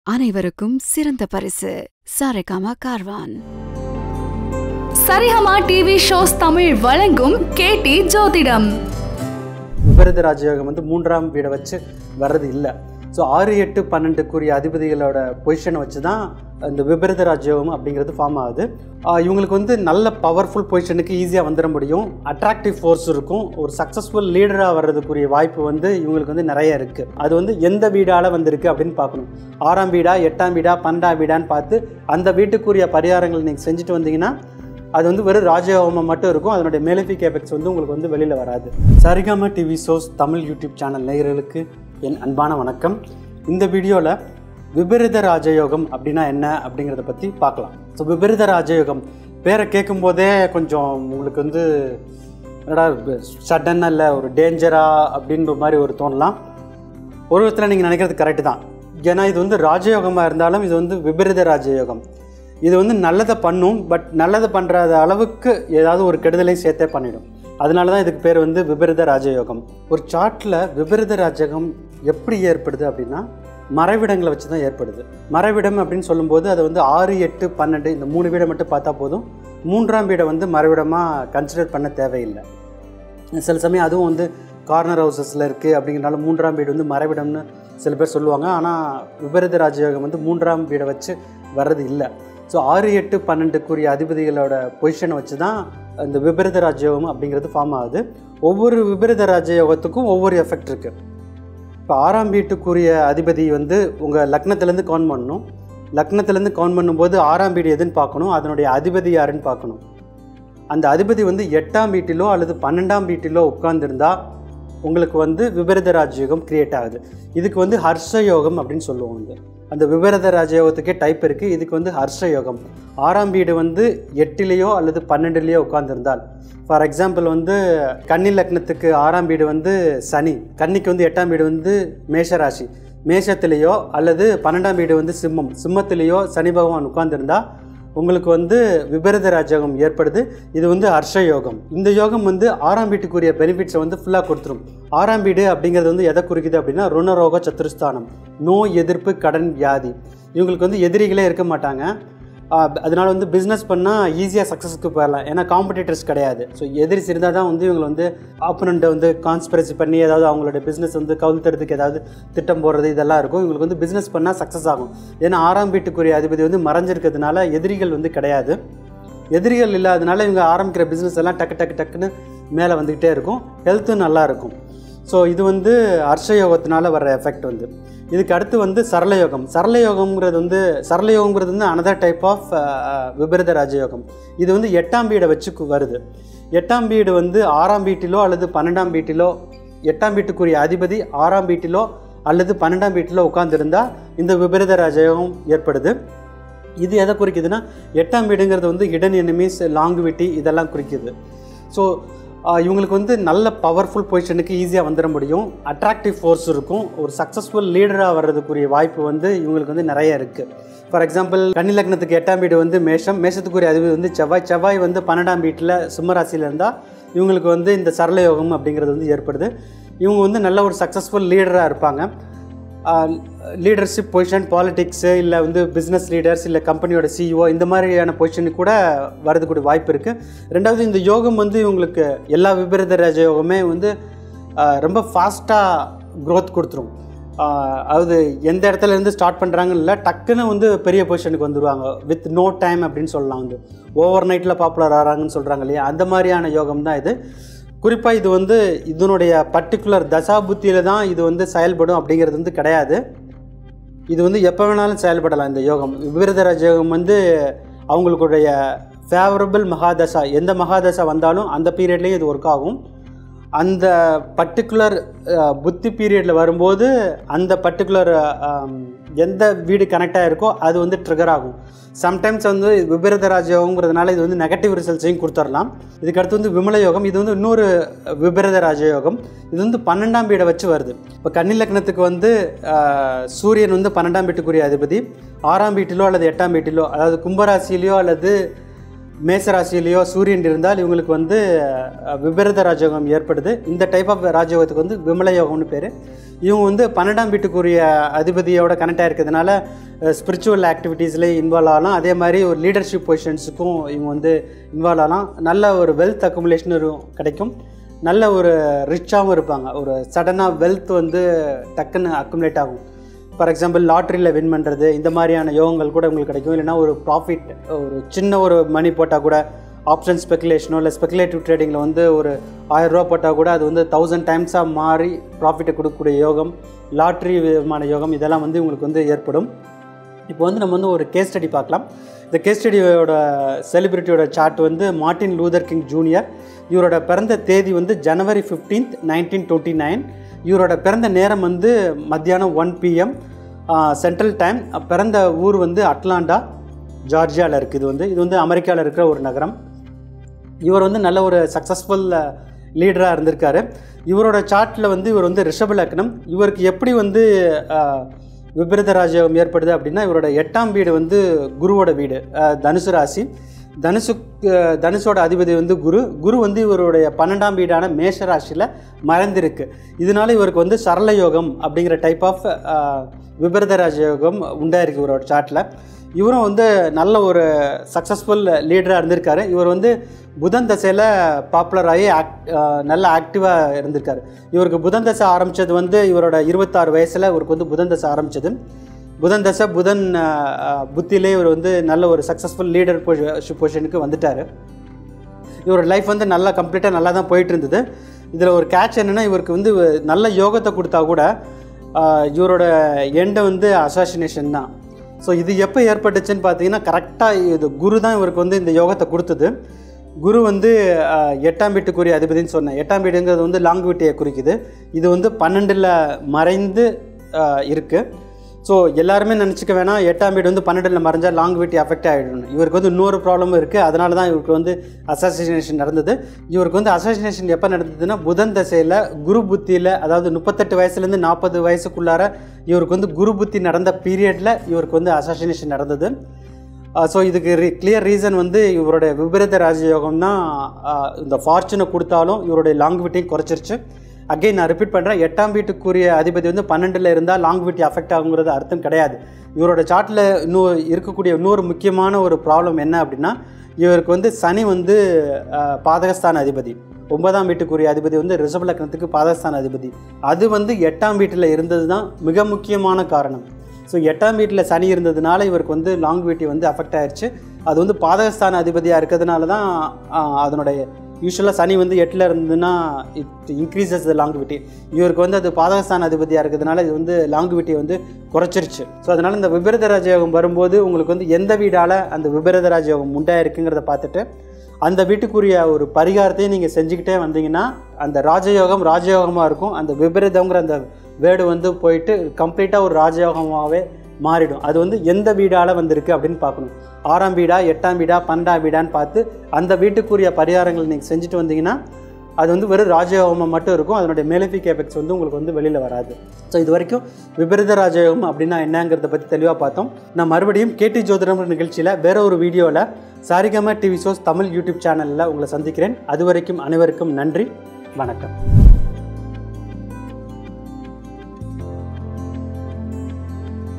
அனைவருக்கும் சிறந்த பரிசு சாரேகாமா கார்வான் சரிகமா டிவி ஷோஸ் தமிழ் வழங்கும் கேடி ஜோதிடம் விபரீத ராஜயோகம் வந்து மூன்றாம் வீடை வச்சு வர்றது இல்லை ஸோ ஆறு எட்டு பன்னெண்டுக்குரிய அதிபதிகளோட பொசிஷனை வச்சு தான் இந்த விபரீத ராஜயோகம் அப்படிங்கிறது ஃபார்ம் ஆகுது ஆஹ் இவங்களுக்கு வந்து நல்ல பவர்ஃபுல் பொசிஷனுக்கு ஈஸியாக வந்துட முடியும் அட்ராக்டிவ் ஃபோர்ஸ் இருக்கும் ஒரு சக்ஸஸ்ஃபுல் லீடராக வர்றதுக்குரிய வாய்ப்பு வந்து இவங்களுக்கு வந்து நிறைய இருக்குது அது வந்து எந்த வீடால் வந்திருக்கு அப்படின்னு பார்க்கணும் ஆறாம் வீடா எட்டாம் வீடா பன்னெண்டாம் வீடான்னு பார்த்து அந்த வீட்டுக்குரிய பரிகாரங்கள் நீங்கள் செஞ்சுட்டு வந்தீங்கன்னா அது வந்து வெறும் ராஜயோகமாக மட்டும் இருக்கும் அதனுடைய மேலிஃபிக் எஃபெக்ட்ஸ் வந்து உங்களுக்கு வந்து வெளியில் வராது Saregama TV shows Tamil YouTube channel நேயர்களுக்கு என் அன்பான வணக்கம் இந்த வீடியோவில் விபரீத ராஜயோகம் அப்படின்னா என்ன அப்படிங்கிறத பற்றி பார்க்கலாம் ஸோ விபரீத ராஜயோகம் பேரை கேட்கும்போதே கொஞ்சம் உங்களுக்கு வந்து என்னடா சடனாக இல்லை ஒரு டேஞ்சரா அப்படின்ற மாதிரி ஒரு தோணலாம் ஒரு விதத்தில் நீங்கள் நினைக்கிறது கரெக்டு தான் ஏன்னா இது வந்து ராஜயோகமாக இருந்தாலும் இது வந்து விபரீத ராஜயோகம் இது வந்து நல்லதை பண்ணும் பட் நல்லதை பண்ணுறாத அளவுக்கு ஏதாவது ஒரு கெடுதலையும் சேர்த்தே பண்ணிடும் அதனால தான் இதுக்கு பேர் வந்து விபரீத ராஜயோகம் ஒரு சார்ட்டில் விபரீத ராஜயோகம் எப்படி ஏற்படுது அப்படின்னா மறைவிடங்களை வச்சு தான் ஏற்படுது மறைவிடம் அப்படின்னு சொல்லும்போது அது வந்து ஆறு எட்டு பன்னெண்டு இந்த மூணு வீடை மட்டும் பார்த்தா போதும் மூன்றாம் வீடை வந்து மறைவிடமாக கன்சிடர் பண்ண தேவையில்லை சில சமயம் அதுவும் வந்து கார்னர் ஹவுசஸில் இருக்குது அப்படிங்கிறனால மூன்றாம் வீடு வந்து மறைவிடம்னு சில பேர் சொல்லுவாங்க ஆனால் விபரீத ராஜயோகம் வந்து மூன்றாம் வீடை வச்சு வர்றது இல்லை ஸோ ஆறு எட்டு பன்னெண்டுக்குரிய அதிபதிகளோட பொசிஷனை வச்சு தான் இந்த விபரீத ராஜயோகம் அப்படிங்கிறது ஃபார்ம் ஆகுது ஒவ்வொரு விபரீத ராஜயோகத்துக்கும் ஒவ்வொரு எஃபெக்ட் இருக்குது இப்போ ஆறாம் வீட்டுக்குரிய அதிபதி வந்து உங்கள் லக்னத்துலேருந்து கவுண்ட் பண்ணணும் லக்னத்துலேருந்து கவுண்ட் பண்ணும்போது ஆறாம் வீடு எதுன்னு பார்க்கணும் அதனுடைய அதிபதி யாருன்னு பார்க்கணும் அந்த அதிபதி வந்து எட்டாம் வீட்டிலோ அல்லது பன்னெண்டாம் வீட்டிலோ உட்கார்ந்துருந்தா உங்களுக்கு வந்து விபரீத ராஜயோகம் கிரியேட் ஆகுது இதுக்கு வந்து ஹர்ஷ யோகம் அப்படின்னு சொல்லுவோம் வந்து அந்த விபரீத ராஜயோகத்துக்கே டைப் இருக்குது இதுக்கு வந்து ஹர்ஷ யோகம் ஆறாம் வீடு வந்து எட்டிலேயோ அல்லது பன்னெண்டுலேயோ உட்கார்ந்துருந்தால் ஃபார் எக்ஸாம்பிள் வந்து கன்னி லக்னத்துக்கு ஆறாம் வீடு வந்து சனி கன்னிக்கு வந்து எட்டாம் வீடு வந்து மேஷராசி மேஷத்திலேயோ அல்லது பன்னெண்டாம் வீடு வந்து சிம்மம் சிம்மத்திலேயோ சனி பகவான் உட்கார்ந்துருந்தா உங்களுக்கு வந்து விபரீத ராஜயோகம் ஏற்படுது இது வந்து ஹர்ஷ யோகம் இந்த யோகம் வந்து ஆறாம் வீட்டுக்குரிய பெனிஃபிட்ஸை வந்து ஃபுல்லாக கொடுத்துரும் ஆறாம் வீடு அப்படிங்கிறது வந்து எதை குறிக்குது அப்படின்னா ருணரோக சத்துருஸ்தானம் நோய் எதிர்ப்பு கடன் வியாதி இவங்களுக்கு வந்து எதிரிகளே இருக்க மாட்டாங்க ஆஹ் அதனால வந்து பிஸ்னஸ் பண்ணால் ஈஸியாக சக்ஸஸ்க்கு போயிடலாம் ஏன்னா காம்படிட்டர்ஸ் கிடையாது ஸோ எதிரிஸ் இருந்தால் தான் வந்து இவங்க வந்து ஆப்பனண்ட்டை வந்து கான்ஸ்பிரசி பண்ணி ஏதாவது அவங்களோட பிஸ்னஸ் வந்து கவுழ்த்துறதுக்கு ஏதாவது திட்டம் போடுறது இதெல்லாம் இருக்கும் இவங்களுக்கு வந்து பிஸ்னஸ் பண்ணால் சக்ஸஸ் ஆகும் ஏன்னா ஆறாம் வீட்டுக்குரிய அதிபதி வந்து மறைஞ்சிருக்கிறதுனால எதிரிகள் வந்து கிடையாது எதிரிகள் இல்லாதனால இவங்க ஆரம்பிக்கிற பிஸ்னஸ் எல்லாம் டக்கு டக்கு டக்குன்னு மேலே வந்துக்கிட்டே இருக்கும் ஹெல்த்தும் நல்லா இருக்கும் ஸோ இது வந்து அர்ஷயோகத்தினால வர்ற எஃபெக்ட் வந்து இதுக்கு அடுத்து வந்து சரளயோகம் சரளயோகம்ங்கிறது வந்து சரளயோகம்ங்கிறது வந்து அனதர் டைப் ஆஃப் விபரீத ராஜயோகம் இது வந்து எட்டாம் வீடை வச்சு கு- வருது எட்டாம் வீடு வந்து ஆறாம் வீட்டிலோ அல்லது பன்னெண்டாம் வீட்டிலோ எட்டாம் வீட்டுக்குரிய அதிபதி ஆறாம் வீட்டிலோ அல்லது பன்னெண்டாம் வீட்டிலோ உட்கார்ந்திருந்தா இந்த விபரீத ராஜயோகம் ஏற்படுது இது எதை குறிக்குதுன்னா எட்டாம் வீடுங்கிறது வந்து ஹிடன் எனிமீஸ் லாங்குவிட்டி இதெல்லாம் குறிக்குது ஸோ இவங்களுக்கு வந்து நல்ல பவர்ஃபுல் பொசிஷனுக்கு ஈஸியாக வந்துட முடியும் அட்ராக்டிவ் ஃபோர்ஸ் இருக்கும் ஒரு சக்ஸஸ்ஃபுல் லீடராக வர்றதுக்குரிய வாய்ப்பு வந்து இவங்களுக்கு வந்து நிறைய இருக்குது ஃபார் எக்ஸாம்பிள் கன்னி லக்னத்துக்கு எட்டாம் வீடு வந்து மேஷம் மேஷத்துக்குரிய அதிபதி வந்து செவ்வாய் செவ்வாய் வந்து பன்னெண்டாம் வீட்டில் சிம்மராசியில் இருந்தால் இவங்களுக்கு வந்து இந்த சரளயோகம் அப்படிங்கிறது வந்து ஏற்படுது இவங்க வந்து நல்ல ஒரு சக்ஸஸ்ஃபுல் லீடராக இருப்பாங்க லீடர்ஷிப் பொசிஷன் பாலிடிக்ஸு இல்லை வந்து பிஸ்னஸ் லீடர்ஸ் இல்லை கம்பெனியோட சிஇஓ இந்த மாதிரியான பொசிஷனுக்கு கூட வரதுக்கூடிய வாய்ப்பு இருக்குது ரெண்டாவது இந்த யோகம் வந்து இவங்களுக்கு எல்லா விபரீத ராஜ யோகமே வந்து ஆஹ், ரொம்ப ஃபாஸ்ட்டாக growth கொடுத்துரும் ஆஹ், அதாவது எந்த இடத்துல இருந்து ஸ்டார்ட் பண்ணுறாங்கன்னு இல்லை டக்குன்னு வந்து பெரிய பொசிஷனுக்கு வந்துடுவாங்க வித் நோ டைம் அப்படின்னு சொல்லலாம் வந்து ஓவர் நைட்டில் பாப்புலர் ஆகிறாங்கன்னு சொல்கிறாங்க இல்லையா அந்த மாதிரியான யோகம் தான் இது குறிப்பாக இது வந்து இதனுடைய பர்டிகுலர் தசாபுத்தியில் தான் இது வந்து செயல்படும் அப்படிங்கிறது வந்து கிடையாது இது வந்து எப்போ வேணாலும் செயல்படலாம் இந்த யோகம் விபரீத ராஜயோகம் வந்து அவங்களுடைய ஃபேவரபிள் மகாதசா எந்த மகாதசா வந்தாலும் அந்த பீரியட்லேயும் இது ஒர்க் ஆகும் அந்த பர்டிகுலர் புத்தி பீரியடில் வரும்போது அந்த பர்டிகுலர் எந்த வீடு கனெக்ட் ஆகிருக்கோ அது வந்து ட்ரிகர் ஆகும் சம்டைம்ஸ் வந்து விபரீத ராஜயோகங்கிறதுனால இது வந்து நெகட்டிவ் ரிசல்ட்ஸையும் கொடுத்துடலாம் இதுக்கு அடுத்து வந்து விமல யோகம் இது வந்து இன்னொரு விபரீத ராஜயோகம் இது வந்து பன்னெண்டாம் வீடை வச்சு வருது இப்போ கன்னி லக்னத்துக்கு வந்து ஆஹ், சூரியன் வந்து பன்னெண்டாம் வீட்டுக்குரிய அதிபதி ஆறாம் வீட்டிலோ அல்லது எட்டாம் வீட்டிலோ அதாவது கும்பராசியிலையோ அல்லது மேசராசியிலேயோ சூரியன் இருந்தால் இவங்களுக்கு வந்து அஹ், விபரீத ராஜயோகம் ஏற்படுது இந்த டைப் ஆஃப் ராஜயோகத்துக்கு வந்து விமல யோகம்னு பேர் இவங்க வந்து பன்னெண்டாம் வீட்டுக்குரிய அதிபதியோட கனெக்ட் ஆகிருக்கிறதுனால ஸ்பிரிச்சுவல் ஆக்டிவிட்டீஸில் இன்வால்வ் ஆகலாம் அதே மாதிரி ஒரு லீடர்ஷிப் பொசிஷன்ஸுக்கும் இவங்க வந்து இன்வால்வ் ஆகலாம் நல்ல ஒரு வெல்த் அக்குமுலேஷன் கிடைக்கும் நல்ல ஒரு ரிச்சாகவும் இருப்பாங்க ஒரு சடனாக வெல்த் வந்து டக்குன்னு அக்குமுலேட் ஆகும் ஃபார் எக்ஸாம்பிள் லாட்ரியில் வின் பண்ணுறது இந்த மாதிரியான யோகங்கள் கூட உங்களுக்கு கிடைக்கும் இல்லைன்னா ஒரு ப்ராஃபிட் ஒரு சின்ன ஒரு மணி போட்டால் கூட ஆப்ஷன் ஸ்பெகுலேஷனோ இல்லை ஸ்பெகுலேட்டிவ் ட்ரேடிங்கில் வந்து ஒரு ஆயிரம் ரூபா போட்டால் கூட அது வந்து தௌசண்ட் டைம்ஸாக மாறி ப்ராஃபிட்டை கொடுக்கக்கூடிய யோகம் லாட்ரி விதமான யோகம் இதெல்லாம் வந்து உங்களுக்கு வந்து ஏற்படும் இப்போ வந்து நம்ம வந்து ஒரு கேஸ் ஸ்டடி பார்க்கலாம் இந்த கேஸ் ஸ்டடியோட செலிபிரிட்டியோட சார்ட் வந்து மார்ட்டின் லூதர் கிங் ஜூனியர் இவரோட பிறந்த தேதி வந்து ஜனவரி ஃபிஃப்டீன்த் நைன்டீன் டுவெண்ட்டி நைன் இவரோட பிறந்த நேரம் வந்து மத்தியானம் ஒன் பிஎம் சென்ட்ரல் டைம் பிறந்த ஊர் வந்து அட்லாண்டா ஜார்ஜியாவில் இருக்குது இது வந்து இது வந்து அமெரிக்காவில் இருக்கிற ஒரு நகரம் இவர் வந்து நல்ல ஒரு சக்ஸஸ்ஃபுல் லீடராக இருந்திருக்காரு இவரோட சார்ட்டில் வந்து இவர் வந்து ரிஷப லக்னம் இவருக்கு எப்படி வந்து அஹ், விபரீத ராஜயோகம் ஏற்படுது அப்படின்னா இவரோட எட்டாம் வீடு வந்து குருவோட வீடு அஹ், தனுசு ராசி தனுசு அஹ், தனுசோட அதிபதி வந்து குரு குரு வந்து இவருடைய பன்னெண்டாம் வீடான மேஷ ராசியில் மறைந்திருக்கு இதனால இவருக்கு வந்து சரள யோகம் அப்படிங்கிற டைப் ஆஃப் விபரீத ராஜயோகம் உண்டாயிருக்கு இவரோட சார்ட்டில் இவரும் வந்து நல்ல ஒரு சக்ஸஸ்ஃபுல் லீடராக இருந்திருக்காரு இவர் வந்து புதன் தசையில் பாப்புலர் ஆகி ஆக்ட் நல்ல ஆக்டிவாக இருந்திருக்காரு இவருக்கு புதன் தசை ஆரம்பித்தது வந்து இவரோட இருபத்தாறு வயசில் இவருக்கு வந்து புதன் தசை ஆரம்பித்தது புதன் தசை புதன் புத்தியிலே இவர் வந்து நல்ல ஒரு சக்ஸஸ்ஃபுல் லீடர் பொசிஷனுக்கு வந்துட்டார் இவரோட லைஃப் வந்து நல்லா கம்ப்ளீட்டாக நல்லா தான் போயிட்டு இருந்தது இதில் ஒரு கேட்ச் என்னென்னா இவருக்கு வந்து நல்ல யோகத்தை கொடுத்தா கூட ஆஹ், இவரோட எண்டை வந்து அசாசினேஷன் தான் ஸோ இது எப்போ ஏற்பட்டுச்சுன்னு பார்த்தீங்கன்னா கரெக்டாக இது குரு தான் இவருக்கு வந்து இந்த யோகத்தை கொடுத்தது குரு வந்து ஆஹ், எட்டாம் வீட்டுக்குரிய அதிபதின்னு சொன்னேன் எட்டாம் வீடுங்கிறது வந்து லாங் வீட்டையை குறிக்குது இது வந்து பன்னெண்டில் மறைந்து இருக்குது ஸோ எல்லாருமே நினச்சிக்க வேணாம் எட்டாம் வீடு வந்து பன்னெண்டில் மறைஞ்சா லாங் வீட்டி அஃபெக்ட் ஆகிடும் இவருக்கு வந்து இன்னொரு ப்ராப்ளமும் இருக்குது அதனால தான் இவருக்கு வந்து அசாசினேஷன் நடந்தது இவருக்கு வந்து அசாசினேஷன் எப்போ நடந்ததுன்னா புதன் தசையில் குரு புத்தியில் அதாவது முப்பத்தெட்டு வயசுலேருந்து நாற்பது வயசுக்குள்ளார இவருக்கு வந்து குரு புத்தி நடந்த பீரியடில் இவருக்கு வந்து அசாசினேஷன் நடந்தது ஸோ இதுக்கு ரீ கிளியர் ரீசன் வந்து இவருடைய விபரீத ராஜயோகம் தான் ஆஹ், இந்த ஃபார்ச்சுனை கொடுத்தாலும் இவருடைய லாங் வீட்டையும் குறைச்சிருச்சு அகைன் நான் ரிப்பீட் பண்ணுறேன் எட்டாம் வீட்டுக்குரிய அதிபதி வந்து பன்னெண்டில் இருந்தால் லாங் வீட்டி அஃபெக்ட் ஆகுங்கிறது அர்த்தம் கிடையாது இவரோட சார்ட்டில் இன்னும் இருக்கக்கூடிய இன்னொரு முக்கியமான ஒரு ப்ராப்ளம் என்ன அப்படின்னா இவருக்கு வந்து சனி வந்து ஆஹ், பாதகஸ்தான அதிபதி ஒன்பதாம் வீட்டுக்குரிய அதிபதி வந்து ரிஷப லக்னத்துக்கு பாதகஸ்தான அதிபதி அது வந்து எட்டாம் வீட்டில் இருந்தது தான் மிக முக்கியமான காரணம் ஸோ எட்டாம் வீட்டில் சனி இருந்ததுனால இவருக்கு வந்து லாங் வீட்டி வந்து அஃபெக்ட் ஆயிடுச்சு அது வந்து பாதகஸ்தான அதிபதியாக இருக்கிறதுனால தான் ஆஹ், அதனுடைய யூஸ்வலாக சனி வந்து எட்டில் இருந்ததுன்னா இட் இன்க்ரீசஸ் த லாங்குவிட்டி இவருக்கு வந்து அது பாதகஸ்தான அதிபதியாக இருக்கிறதுனால இது வந்து லாங்குவிட்டியை வந்து குறைச்சிருச்சு ஸோ அதனால் இந்த விபரீத ராஜயோகம் வரும்போது உங்களுக்கு வந்து எந்த வீடால் அந்த விபரீத ராஜயோகம் உண்டாயிருக்குங்கிறத பார்த்துட்டு அந்த வீட்டுக்குரிய ஒரு பரிகாரத்தையும் நீங்கள் செஞ்சுக்கிட்டே வந்தீங்கன்னா அந்த ராஜயோகம் ராஜயோகமாக இருக்கும் அந்த விபரீதங்கிற அந்த வேர்டு வந்து போயிட்டு கம்ப்ளீட்டாக ஒரு ராஜயோகமாகவே மாறிடும் அது வந்து எந்த வீடால் வந்திருக்கு அப்படின்னு பார்க்கணும் ஆறாம் வீடா எட்டாம் வீடா பன்னெண்டாம் வீடான்னு பார்த்து அந்த வீட்டுக்குரிய பரிகாரங்களை நீங்கள் செஞ்சுட்டு வந்தீங்கன்னா அது வந்து வெறும் ராஜயோகமாக மட்டும் இருக்கும் அதனுடைய மேலிஃபிக் எஃபெக்ட்ஸ் வந்து உங்களுக்கு வந்து வெளியில் வராது ஸோ இது வரைக்கும் விபரீத ராஜயோகம் அப்படின்னா என்னங்கிறத பற்றி தெளிவாக பார்த்தோம் நான் மறுபடியும் கேடி ஜோதிடம் நிகழ்ச்சியில் வேற ஒரு வீடியோவில் Saregama TV shows Tamil YouTube சேனலில் உங்களை சந்திக்கிறேன் அது வரைக்கும் அனைவருக்கும் நன்றி வணக்கம்